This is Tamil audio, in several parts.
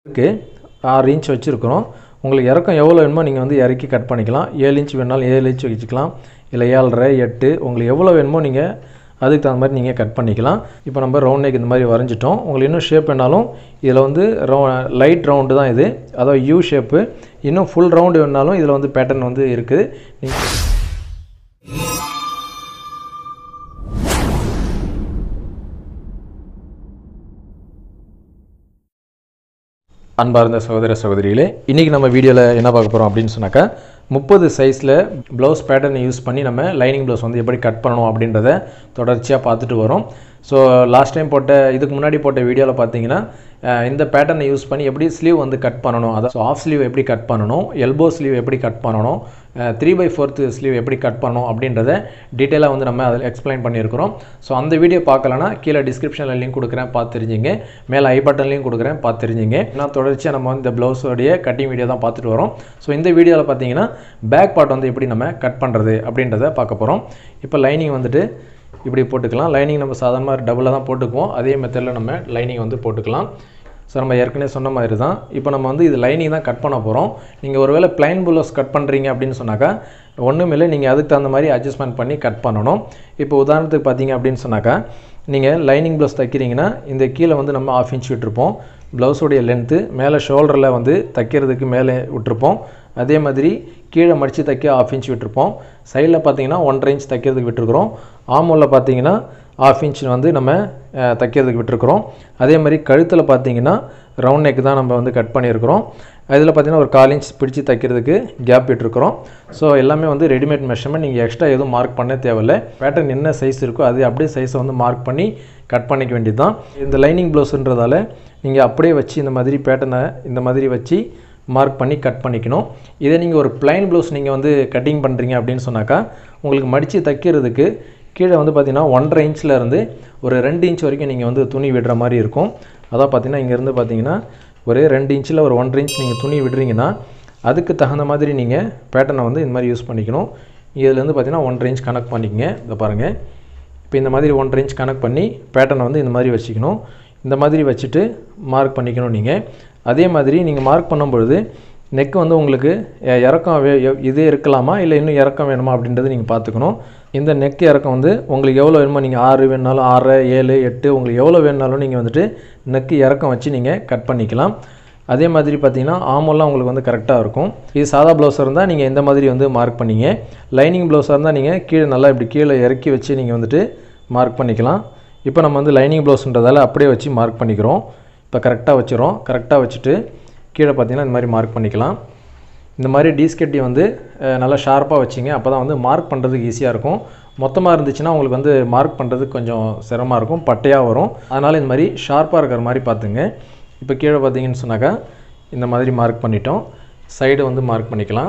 இருக்கு ஆறு இன்ச் வச்சுருக்குறோம் உங்களுக்கு இறக்கம் எவ்வளோ வேணுமோ நீங்கள் வந்து இறக்கி கட் பண்ணிக்கலாம் ஏழு இன்ச் வேணாலும் ஏழு இன்ச் வச்சுக்கலாம் இல்லை ஏழரை எட்டு உங்களுக்கு எவ்வளோ வேணுமோ நீங்கள் அதுக்கு தகுந்த மாதிரி நீங்கள் கட் பண்ணிக்கலாம் இப்போ நம்ம ரவுண்ட் நெக் இந்த மாதிரி வரைஞ்சிட்டோம் உங்களுக்கு இன்னும் ஷேப் வேணாலும் இதில் வந்து ரவு லைட் ரவுண்டு தான் இது அதாவது யூ ஷேப்பு இன்னும் ஃபுல் ரவுண்டு வேணாலும் இதில் வந்து பேட்டர்ன் வந்து இருக்குது நீங்கள் அன்பார்ந்த சகோதர சகோதரிகளே இன்றைக்கி நம்ம வீடியோவில் என்ன பார்க்க போகிறோம் அப்படின்னு சொன்னாக்கா முப்பது சைஸில் ப்ளவுஸ் பேட்டர்னை யூஸ் பண்ணி நம்ம லைனிங் ப்ளவுஸ் வந்து எப்படி கட் பண்ணணும் அப்படின்றத தொடர்ச்சியாக பார்த்துட்டு வரோம் ஸோ லாஸ்ட் டைம் போட்ட இதுக்கு முன்னாடி போட்ட வீடியோவில் பார்த்தீங்கன்னா அஹ், இந்த பேட்டர்னை யூஸ் பண்ணி எப்படி ஸ்லீவ் வந்து கட் பண்ணணும் அதாவது ஆஃப் ஸ்லீவ் எப்படி கட் பண்ணணும் எல்போ ஸ்லீவ் எப்படி கட் பண்ணணும் த்ரீ பை ஃபோர்த்து ஸ்லீவ் எப்படி கட் பண்ணணும் அப்படின்றத டீட்டெயிலாக வந்து நம்ம அதில் எக்ஸ்பிளைன் பண்ணியிருக்கிறோம் ஸோ அந்த வீடியோ பார்க்கலனா கீழே டிஸ்கிரிப்ஷனில் லிங்க் கொடுக்குறேன் பார்த்து தெரிஞ்சுங்க மேலே ஐ பட்டன்லையும் கொடுக்குறேன் பார்த்து தெரிஞ்சுங்க நான் தொடர்ச்சியாக நம்ம வந்து இந்த ப்ளவுஸோடைய கட்டிங் வீடியோ தான் பார்த்துட்டு வரோம் ஸோ இந்த வீடியோவில் பார்த்தீங்கன்னா பேக் பார்ட் வந்து எப்படி நம்ம கட் பண்ணுறது அப்படின்றத பார்க்க போகிறோம் இப்போ லைனிங் வந்துட்டு இப்படி போட்டுக்கலாம் லைனிங் நம்ம சாதாரணமாக டபுளாக தான் போட்டுக்குவோம் அதே மெத்தடில் நம்ம லைனிங் வந்து போட்டுக்கலாம் ஸோ நம்ம ஏற்கனவே சொன்ன மாதிரி தான் இப்போ நம்ம வந்து இது லைனிங் தான் கட் பண்ண போகிறோம் நீங்கள் ஒருவேளை பிளைன் புல்லோஸ் கட் பண்ணுறீங்க அப்படின்னு சொன்னாக்கா ஒன்றுமில்லை நீங்கள் அதுக்கு தகுந்த மாதிரி அட்ஜஸ்ட்மெண்ட் பண்ணி கட் பண்ணணும் இப்போ உதாரணத்துக்கு பார்த்தீங்க அப்படின்னு சொன்னாக்கா நீங்கள் லைனிங் ப்ளவுஸ் தைக்கிறீங்கன்னா இந்த கீழே வந்து நம்ம ஆஃப் இன்ச் விட்டுருப்போம் ப்ளவுஸோடைய லென்த்து மேலே ஷோல்டரில் வந்து தைக்கிறதுக்கு மேலே விட்டுருப்போம் அதே மாதிரி கீழே மடித்து தைக்க ஆஃப் இன்ச் விட்டுருப்போம் சைடில் பார்த்தீங்கன்னா ஒன்றரை இன்ச் தைக்கிறதுக்கு விட்டுருக்குறோம் ஆமூலில் பார்த்தீங்கன்னா ஆஃப் இன்ச் வந்து நம்ம அஹ், தைக்கிறதுக்கு விட்டுருக்குறோம் அதே மாதிரி கழுத்தில் பார்த்தீங்கன்னா ரவுண்ட் நெக் தான் நம்ம வந்து கட் பண்ணியிருக்கிறோம் அதில் பார்த்தீங்கன்னா ஒரு கால் இன்ச் பிடிச்சி தைக்கிறதுக்கு கேப் விட்டுருக்குறோம் ஸோ எல்லாமே வந்து ரெடிமேட் மெஷர்மெண்ட் நீங்கள் எக்ஸ்ட்ரா எதுவும் மார்க் பண்ண தேவையில்லை பேட்டர்ன் என்ன சைஸ் இருக்கோ அது அப்படியே சைஸை வந்து மார்க் பண்ணி கட் பண்ணிக்க வேண்டியது தான் இந்த லைனிங் ப்ளவுஸ்ன்றதால நீங்கள் அப்படியே வச்சு இந்த மாதிரி பேட்டர்னை இந்த மாதிரி வச்சு மார்க் பண்ணி கட் பண்ணிக்கணும் இதே நீங்கள் ஒரு பிளைன் ப்ளவுஸ் நீங்கள் வந்து கட்டிங் பண்ணுறீங்க அப்படின்னு சொன்னாக்கா உங்களுக்கு மடித்து தைக்கிறதுக்கு கீழே வந்து பார்த்தீங்கன்னா ஒன்றரை இன்ச்சில் இருந்து ஒரு ரெண்டு இன்ச் வரைக்கும் நீங்கள் வந்து துணி விடுற மாதிரி இருக்கும் அதான் பார்த்தீங்கன்னா இங்கேருந்து பார்த்தீங்கன்னா ஒரு ரெண்டு இன்ச்சில் ஒரு ஒன்றரை இன்ச் நீங்கள் துணி விடுறீங்கன்னா அதுக்கு தகுந்த மாதிரி நீங்கள் பேட்டர்னை வந்து இந்த மாதிரி யூஸ் பண்ணிக்கணும் இதுலேருந்து பார்த்தீங்கன்னா ஒன்றரை இன்ச் கனெக்ட் பண்ணிக்கங்க இதை பாருங்கள் இப்போ இந்த மாதிரி ஒன்றரை இன்ச் கனெக்ட் பண்ணி பேட்டர்னை வந்து இந்த மாதிரி வச்சுக்கணும் இந்த மாதிரி வச்சுட்டு மார்க் பண்ணிக்கணும் நீங்கள் அதே மாதிரி நீங்கள் மார்க் பண்ணும்பொழுது நெக் வந்து உங்களுக்கு அஹ், இறக்கம் வே- எவ்- இதே இருக்கலாமா இல்லை இன்னும் இறக்கம் வேணுமா அப்படின்றது நீங்கள் பார்த்துக்கணும் இந்த நெக் இறக்கம் வந்து உங்களுக்கு எவ்வளோ வேணுமோ நீங்கள் ஆறு வேணுனாலும் ஆறு ஏழு எட்டு உங்களுக்கு எவ்வளோ வேணுனாலும் நீங்கள் வந்துட்டு நெக்கு இறக்கம் வச்சு நீங்கள் கட் பண்ணிக்கலாம் அதே மாதிரி பார்த்தீங்கன்னா ஆமெல்லாம் உங்களுக்கு வந்து கரெக்டாக இருக்கும் இது சாதா ப்ளவுஸாக இருந்தால் நீங்கள் இந்த மாதிரி வந்து மார்க் பண்ணிங்க லைனிங் ப்ளவுஸாக இருந்தால் நீங்கள் கீழே நல்லா இப்படி கீழே இறக்கி வச்சு நீங்கள் வந்துட்டு மார்க் பண்ணிக்கலாம் இப்போ நம்ம வந்து லைனிங் ப்ளவுஸ்ன்றதால அப்படியே வச்சு மார்க் பண்ணிக்கிறோம் இப்போ கரெக்டாக வச்சுறோம் கரெக்டாக வச்சுட்டு கீழே பார்த்தீங்கன்னா இந்த மாதிரி மார்க் பண்ணிக்கலாம் இந்த மாதிரி டீஸ்கெட்டி வந்து அஹ், நல்லா ஷார்ப்பாக வச்சிங்க அப்போ தான் வந்து மார்க் பண்ணுறதுக்கு ஈஸியாக இருக்கும் மொத்தமாக இருந்துச்சுன்னா உங்களுக்கு வந்து மார்க் பண்ணுறதுக்கு கொஞ்சம் சிரமமாக இருக்கும் பட்டையாக வரும் அதனால் இந்த மாதிரி ஷார்ப்பாக இருக்கிற மாதிரி பார்த்துங்க இப்போ கீழே பார்த்தீங்கன்னு சொன்னாக்கா இந்த மாதிரி மார்க் பண்ணிட்டோம் சைடு வந்து மார்க் பண்ணிக்கலாம்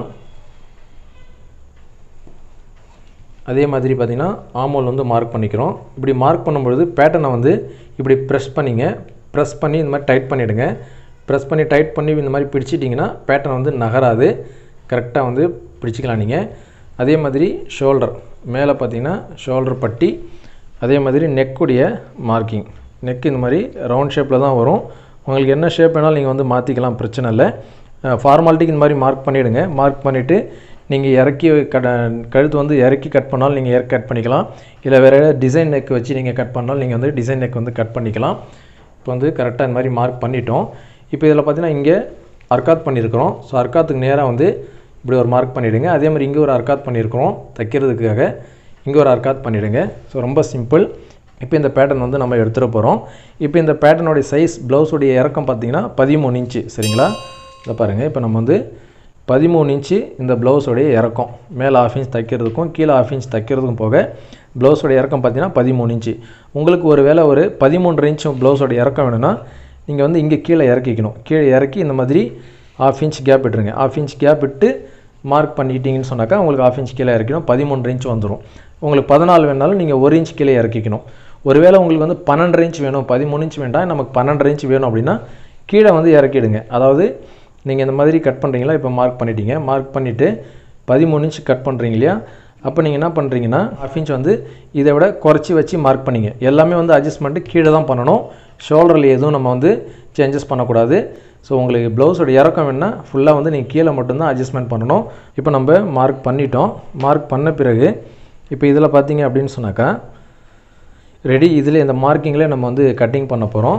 அதே மாதிரி பார்த்தீங்கன்னா ஆமோல் வந்து மார்க் பண்ணிக்கிறோம் இப்படி மார்க் பண்ணும்பொழுது பேட்டர்னை வந்து இப்படி ப்ரெஸ் பண்ணிங்க ப்ரெஸ் பண்ணி இந்த மாதிரி டைட் பண்ணிவிடுங்க ப்ரெஸ் பண்ணி டைட் பண்ணி இந்த மாதிரி பிடிச்சிட்டிங்கன்னா பேட்டர்ன் வந்து நகராது கரெக்டாக வந்து பிடிச்சிக்கலாம் நீங்கள் அதே மாதிரி ஷோல்டர் மேலே பார்த்தீங்கன்னா ஷோல்டர் பட்டி அதே மாதிரி நெக்குடைய மார்க்கிங் நெக் இந்த மாதிரி ரவுண்ட் ஷேப்பில் தான் வரும் உங்களுக்கு என்ன ஷேப் வேணாலும் நீங்கள் வந்து மாற்றிக்கலாம் பிரச்சனை இல்லை ஃபார்மாலிட்டிக்கு இந்த மாதிரி மார்க் பண்ணிவிடுங்க மார்க் பண்ணிவிட்டு நீங்கள் இறக்கி கட கழுத்து வந்து இறக்கி கட் பண்ணாலும் நீங்கள் இறக்கி கட் பண்ணிக்கலாம் இல்லை வேறு ஏதாவது டிசைன் நெக் வச்சு நீங்கள் கட் பண்ணாலும் நீங்கள் வந்து டிசைன் நெக் வந்து கட் பண்ணிக்கலாம் இப்போ வந்து கரெக்டாக இந்த மாதிரி மார்க் பண்ணிட்டோம் இப்போ இதில் பார்த்தீங்கன்னா இங்கே அர்க்காத் பண்ணியிருக்கிறோம் ஸோ அர்க்காத்துக்கு நேராக வந்து இப்படி ஒரு மார்க் பண்ணிவிடுங்க அதே மாதிரி இங்கே ஒரு அர்க்காத் பண்ணியிருக்கிறோம் தைக்கிறதுக்காக இங்கே ஒரு அர்க்காத் பண்ணிவிடுங்க ஸோ ரொம்ப சிம்பிள் இப்போ இந்த பேட்டர்ன் வந்து நம்ம எடுத்துகிட்டு போகிறோம் இப்போ இந்த பேட்டர்னுடைய சைஸ் ப்ளவுஸுடைய இறக்கம் பார்த்தீங்கன்னா பதிமூணு இன்ச்சு சரிங்களா இதை பாருங்கள் இப்போ நம்ம வந்து பதிமூணு இன்ச்சு இந்த ப்ளவுஸோடைய இறக்கம் மேலே ஆஃப் இன்ச் தைக்கிறதுக்கும் கீழே ஆஃப் இன்ச் தைக்கிறதுக்கும் போக ப்ளவுஸோடைய இறக்கம் பார்த்தீங்கன்னா பதிமூணு இன்ச்சு உங்களுக்கு ஒரு வேளை ஒரு பதிமூன்று இன்ச்சும் ப்ளவுஸோட இறக்கம் வேணும்னா நீங்கள் வந்து இங்கே கீழே இறக்கிக்கணும் கீழே இறக்கி இந்த மாதிரி ஆஃப் இன்ச் கேப் விட்டுருங்க ஆஃப் இன்ச் கேப் விட்டு மார்க் பண்ணிக்கிட்டீங்கன்னு சொன்னாக்கா உங்களுக்கு ஆஃப் இன்ச் கீழே இறக்கணும் பதிமூன்று இன்ச் வந்துடும் உங்களுக்கு பதினாலு வேணாலும் நீங்கள் ஒரு இன்ச் கீழே இறக்கிக்கணும் ஒருவேளை உங்களுக்கு வந்து பன்னெண்டரை இன்ச் வேணும் பதிமூணு இன்ச் வேண்டாம் நமக்கு பன்னெண்டரை இன்ச் வேணும் அப்படின்னா கீழே வந்து இறக்கிடுங்க அதாவது நீங்கள் இந்த மாதிரி கட் பண்ணுறீங்களா இப்போ மார்க் பண்ணிட்டீங்க மார்க் பண்ணிவிட்டு பதிமூணு இன்ச் கட் பண்ணுறீங்க இல்லையா அப்போ நீங்கள் என்ன பண்ணுறீங்கன்னா ஹாஃப் இன்ச் வந்து இதை விட குறைச்சி வச்சு மார்க் பண்ணிங்க எல்லாமே வந்து அட்ஜஸ்ட்மெண்ட்டு கீழே தான் பண்ணணும் ஷோல்டரில் எதுவும் நம்ம வந்து சேஞ்சஸ் பண்ணக்கூடாது ஸோ உங்களுக்கு ப்ளவுஸோட இறக்கம் வேணால் ஃபுல்லாக வந்து நீங்கள் கீழே மட்டும்தான் அட்ஜஸ்ட்மெண்ட் பண்ணணும் இப்போ நம்ம மார்க் பண்ணிட்டோம் மார்க் பண்ண பிறகு இப்போ இதில் பார்த்தீங்க அப்படின்னு சொன்னாக்கா ரெடி இதில் இந்த மார்க்கிங்கில் நம்ம வந்து கட்டிங் பண்ண போகிறோம்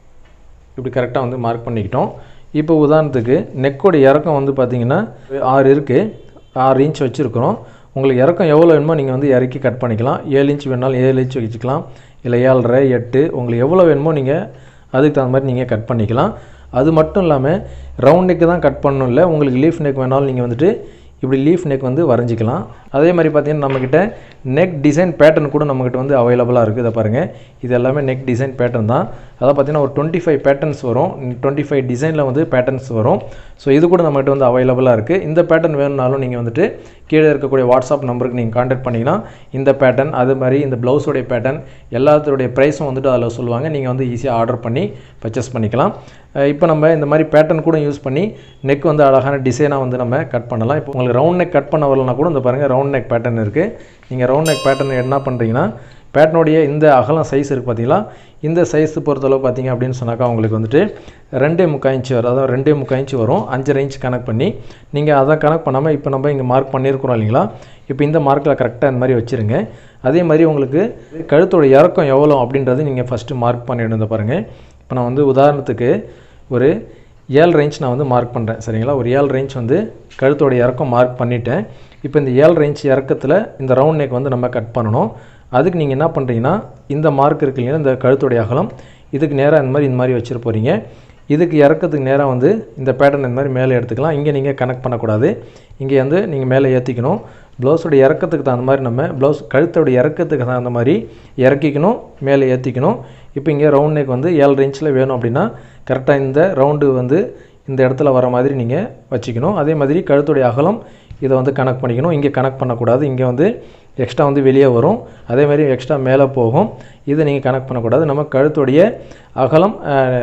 இப்படி கரெக்டாக வந்து மார்க் பண்ணிக்கிட்டோம் இப்போ உதாரணத்துக்கு நெக்கோட இறக்கம் வந்து பார்த்தீங்கன்னா ஆறு இருக்குது ஆறு இன்ச் வச்சுருக்கிறோம் உங்களுக்கு இறக்கம் எவ்வளோ வேணுமோ நீங்கள் வந்து இறக்கி கட் பண்ணிக்கலாம் ஏழு இன்ச் வேணாலும் ஏழு இன்ச் வச்சுக்கலாம் இல்லை ஏழரை எட்டு உங்களுக்கு எவ்வளோ வேணுமோ நீங்கள் அதுக்கு தகுந்த மாதிரி நீங்கள் கட் பண்ணிக்கலாம் அது மட்டும் இல்லாமல் ரவுண்ட் நெக்கு தான் கட் பண்ணணும் இல்லை உங்களுக்கு லீஃப் நெக் வேணாலும் நீங்கள் வந்துட்டு இப்படி லீஃப் நெக் வந்து வரைஞ்சிக்கலாம் அதே மாதிரி பார்த்தீங்கன்னா நம்மக்கிட்ட நெக் டிசைன் பேட்டர்ன் கூட நம்மக்கிட்ட வந்து அவைலபிளாக இருக்குது இதை பாருங்கள் இது எல்லாமே நெக் டிசைன் பேட்டர்ன் தான் அதாவது பார்த்தீங்கன்னா ஒரு டுவெண்ட்டி ஃபைவ் பேட்டர்ன்ஸ் வரும் டுவெண்ட்டி ஃபைவ் டிசைனில் வந்து பேட்டர்ன்ஸ் வரும் ஸோ இது கூட நம்மகிட்ட வந்து அவைலபிளாக இருக்குது இந்த பேட்டர்ன் வேணும்னாலும் நீங்கள் வந்துட்டு கீழே இருக்கக்கூடிய வாட்ஸ்அப் நம்பருக்கு நீங்கள் காண்டாக்ட் பண்ணிங்கன்னா இந்த பேட்டர்ன் அது மாதிரி இந்த ப்ளவுஸோடைய பேட்டர்ன் எல்லாத்தோடைய ப்ரைஸும் வந்துட்டு அதில் சொல்லுவாங்க நீங்கள் வந்து ஈஸியாக ஆர்டர் பண்ணி பர்ச்சேஸ் பண்ணிக்கலாம் இப்போ நம்ம இந்த மாதிரி பேட்டர்ன் கூட யூஸ் பண்ணி நெக் வந்து அழகான டிசைனாக வந்து நம்ம கட் பண்ணலாம் இப்போ உங்களுக்கு ரவுண்ட் நெக் கட் பண்ண வரலனா கூட இந்த பாருங்கள் ரவுண்ட் நெக் பேட்டர்ன் இருக்குது நீங்கள் ரவுண்ட் நெக் பேட்டர்ன் என்ன பண்ணுறீங்கன்னா பேட்டனுடைய இந்த அகலம் சைஸ் இருக்குது பார்த்தீங்களா இந்த சைஸ் பொறுத்தளவு பார்த்தீங்க அப்படின்னு சொன்னாக்கா உங்களுக்கு வந்துட்டு ரெண்டே முக்கால் இன்ச்சு வரும் அதாவது ரெண்டே முக்கால் இன்ச்சு வரும் அஞ்சரை இன்ச் கணக்கு பண்ணி நீங்கள் அதை கணக்கு பண்ணாமல் இப்போ நம்ம இங்கே மார்க் பண்ணியிருக்கிறோம் இல்லைங்களா இப்போ இந்த மார்க்கில் கரெக்டாக இந்த மாதிரி வச்சுருங்க அதே மாதிரி உங்களுக்கு கழுத்தோட இறக்கம் எவ்வளோ அப்படின்றது நீங்கள் ஃபஸ்ட்டு மார்க் பண்ணிவிடுங்க பாருங்கள் இப்போ நான் வந்து உதாரணத்துக்கு ஒரு ஏழு ரேஞ்ச் நான் வந்து மார்க் பண்ணுறேன் சரிங்களா ஒரு ஏழு ரேஞ்ச் வந்து கழுத்தோட இறக்கம் மார்க் பண்ணிட்டேன் இப்போ இந்த ஏழு ரேஞ்ச் இறக்கத்தில் இந்த ரவுண்ட் நெக் வந்து நம்ம கட் பண்ணணும் அதுக்கு நீங்கள் என்ன பண்ணுறீங்கன்னா இந்த மார்க் இருக்கு இல்லைங்களா இந்த கழுத்துடைய அகலம் இதுக்கு நேராக இந்த மாதிரி இந்த மாதிரி வச்சுட்டு போகிறீங்க இதுக்கு இறக்கத்துக்கு நேராக வந்து இந்த பேட்டர்ன் இந்த மாதிரி மேலே எடுத்துக்கலாம் இங்கே நீங்கள் கனெக்ட் பண்ணக்கூடாது இங்கே வந்து நீங்கள் மேலே ஏற்றிக்கணும் ப்ளவுஸோட இறக்கத்துக்கு தகுந்த மாதிரி நம்ம ப்ளவுஸ் கழுத்தோட இறக்கத்துக்கு தகுந்த மாதிரி இறக்கிக்கணும் மேலே ஏற்றிக்கணும் இப்போ இங்கே ரவுண்ட் நெக் வந்து ஏழு இன்ச்சில் வேணும் அப்படின்னா கரெக்டாக இந்த ரவுண்டு வந்து இந்த இடத்துல வர மாதிரி நீங்கள் வச்சுக்கணும் அதே மாதிரி கழுத்துடைய அகலம் இதை வந்து கனெக்ட் பண்ணிக்கணும் இங்கே கனெக்ட் பண்ணக்கூடாது இங்கே வந்து எக்ஸ்ட்ரா வந்து வெளியே வரும் அதே மாதிரி எக்ஸ்ட்ரா மேலே போகும் இதை நீங்கள் கனெக்ட் பண்ணக்கூடாது நம்ம கழுத்துடைய அகலம்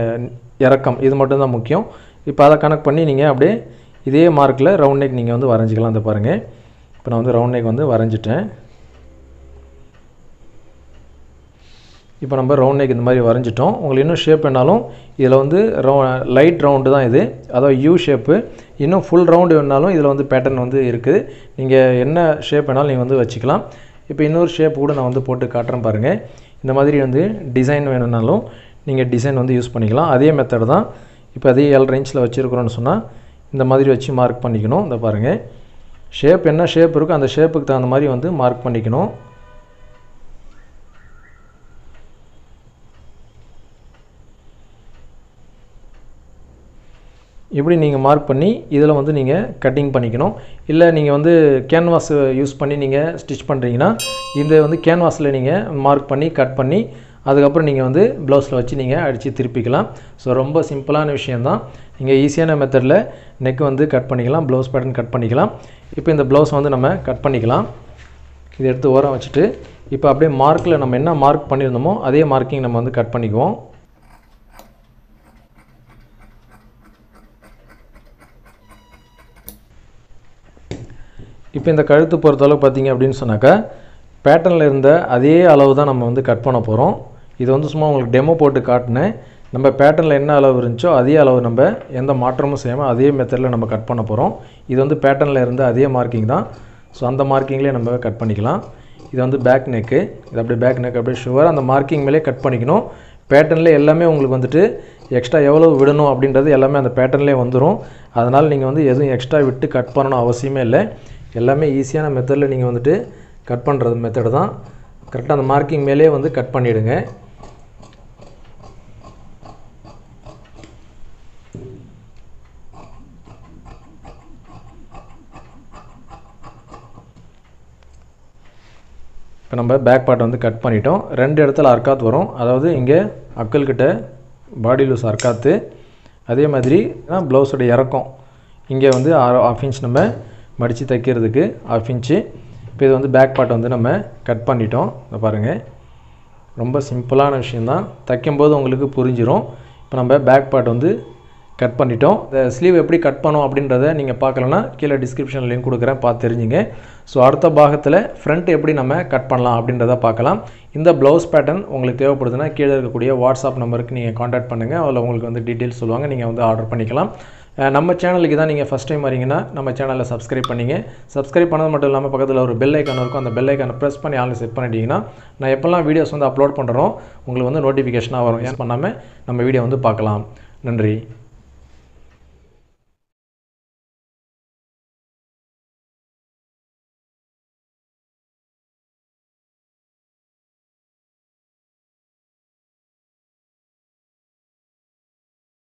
இறக்கம் இது மட்டும்தான் முக்கியம் இப்போ அதை கனெக்ட் பண்ணி நீங்கள் அப்படியே இதே மார்க்கில் ரவுண்ட் நெக் நீங்கள் வந்து வரைஞ்சிக்கலாம் அந்த பாருங்கள் இப்போ நான் வந்து ரவுண்ட் நெக் வந்து வரைஞ்சிட்டேன் இப்போ நம்ம ரவுண்ட் நெக் இந்த மாதிரி வரைஞ்சிட்டோம் உங்களுக்கு இன்னும் ஷேப் வேணாலும் இதில் வந்து ரவு லைட் ரவுண்டு தான் இது அதாவது யூ ஷேப்பு இன்னும் ஃபுல் ரவுண்டு வேணாலும் இதில் வந்து பேட்டர்ன் வந்து இருக்குது நீங்கள் என்ன ஷேப் வேணாலும் நீங்கள் வந்து வச்சுக்கலாம் இப்போ இன்னொரு ஷேப் கூட நான் வந்து போட்டு காட்டுறேன் பாருங்கள் இந்த மாதிரி வந்து டிசைன் வேணும்னாலும் நீங்கள் டிசைன் வந்து யூஸ் பண்ணிக்கலாம் அதே மெத்தட் தான் இப்போ அதே ஏழு ரேஞ்சில் வச்சுருக்குறோன்னு சொன்னால் இந்த மாதிரி வச்சு மார்க் பண்ணிக்கணும் இந்த பாருங்கள் ஷேப் என்ன ஷேப் இருக்கோ அந்த ஷேப்புக்கு தகுந்த மாதிரி வந்து மார்க் பண்ணிக்கணும் இப்படி நீங்கள் மார்க் பண்ணி இதில் வந்து நீங்கள் கட்டிங் பண்ணிக்கணும் இல்லை நீங்கள் வந்து கேன்வாஸ் யூஸ் பண்ணி நீங்கள் ஸ்டிச் பண்ணுறீங்கன்னா இந்த வந்து கேன்வாஸில் நீங்கள் மார்க் பண்ணி கட் பண்ணி அதுக்கப்புறம் நீங்கள் வந்து ப்ளவுஸில் வச்சு நீங்கள் அடித்து திருப்பிக்கலாம் ஸோ ரொம்ப சிம்பிளான விஷயந்தான் நீங்கள் ஈஸியான மெத்தடில் நெக் வந்து கட் பண்ணிக்கலாம் ப்ளவுஸ் பேட்டர்ன் கட் பண்ணிக்கலாம் இப்போ இந்த ப்ளவுஸ் வந்து நம்ம கட் பண்ணிக்கலாம் இதை எடுத்து ஓரம் வச்சுட்டு இப்போ அப்படியே மார்க்கில் நம்ம என்ன மார்க் பண்ணியிருந்தோமோ அதே மார்க்கிங் நம்ம வந்து கட் பண்ணிக்குவோம் இப்போ இந்த கழுத்து பொறுத்தளவு பார்த்தீங்க அப்படின்னு சொன்னாக்கா பேட்டர்னில் இருந்த அதே அளவு தான் நம்ம வந்து கட் பண்ண போகிறோம் இது வந்து சும்மா உங்களுக்கு டெமோ போட்டு காட்டினேன் நம்ம பேட்டர்னில் என்ன அளவு இருந்துச்சோ அதே அளவு நம்ம எந்த மாற்றமும் செய்யாமல் அதே மெத்தடில் நம்ம கட் பண்ண போகிறோம் இது வந்து பேட்டர்னில் இருந்த அதே மார்க்கிங் தான் ஸோ அந்த மார்க்கிங்லேயே நம்ம கட் பண்ணிக்கலாம் இது வந்து பேக் நெக்கு இது அப்படியே பேக் நெக் அப்படியே ஷுவர் அந்த மார்க்கிங் மேலே கட் பண்ணிக்கணும் பேட்டர்னில் எல்லாமே உங்களுக்கு வந்துட்டு எக்ஸ்ட்ரா எவ்வளோ விடணும் அப்படின்றது எல்லாமே அந்த பேட்டர்ன்லேயே வந்துடும் அதனால் நீங்கள் வந்து எதுவும் எக்ஸ்ட்ரா விட்டு கட் பண்ணணும் அவசியமே இல்லை எல்லாமே ஈஸியான மெத்தடில் நீங்கள் வந்துட்டு கட் பண்ணுறது மெத்தடு தான் கரெக்டாக அந்த மார்க்கிங் மேலேயே வந்து கட் பண்ணிவிடுங்க இப்போ நம்ம பேக் பார்ட் வந்து கட் பண்ணிட்டோம் ரெண்டு இடத்துல அர்க்காத் வரும் அதாவது இங்கே அக்கல்கிட்ட பாடி லூஸ் அர்க்காத்து அதே மாதிரி ப்ளவுஸோட இறக்கம் இங்கே வந்து ஆஃப் இன்ச் நம்ம மடித்து தைக்கிறதுக்கு ஆஃப் இன்ச்சு இப்போ இது வந்து பேக் பார்ட் வந்து நம்ம கட் பண்ணிட்டோம் இதை பாருங்கள் ரொம்ப சிம்பிளான விஷயந்தான் தைக்கும்போது உங்களுக்கு புரிஞ்சிடும் இப்போ நம்ம பேக் பார்ட் வந்து கட் பண்ணிட்டோம் இந்த ஸ்லீவ் எப்படி கட் பண்ணோம் அப்படின்றத நீங்கள் பார்க்கலன்னா கீழே டிஸ்கிரிப்ஷன் லிங்க் கொடுக்குறேன் பார்த்து தெரிஞ்சுங்க ஸோ அடுத்த பாகத்தில் ஃப்ரண்ட் எப்படி நம்ம கட் பண்ணலாம் அப்படின்றத பார்க்கலாம் இந்த ப்ளவுஸ் பேட்டர்ன் உங்களுக்கு தேவைப்படுதுன்னா கீழே இருக்கக்கூடிய வாட்ஸ்அப் நம்பருக்கு நீங்கள் காண்டாக்ட் பண்ணுங்கள் அதில் உங்களுக்கு வந்து டீட்டெயில்ஸ் சொல்லுவாங்க நீங்கள் வந்து ஆர்டர் பண்ணிக்கலாம் அஹ் நம்ம சேனலுக்கு தான் நீங்கள் ஃபஸ்ட் டைம் வரீங்கன்னா நம்ம சேனலை சப்ஸ்கிரைப் பண்ணிங்க சப்ஸ்கிரைப் பண்ணது மட்டும் இல்லாமல் பக்கத்தில் ஒரு பெல் ஐக்கான் இருக்கும் அந்த பெல் ஐக்கானை ப்ரெஸ் பண்ணி ஆன்லைன் செட் பண்ணிட்டீங்கன்னா நான் எப்போல்லாம் வீடியோஸ் வந்து அப்லோட் பண்ணுறோம் உங்களுக்கு வந்து நோட்டிஃபிகேஷனாக வரும் ஏன் பண்ணாமல் நம்ம வீடியோ வந்து பார்க்கலாம் நன்றி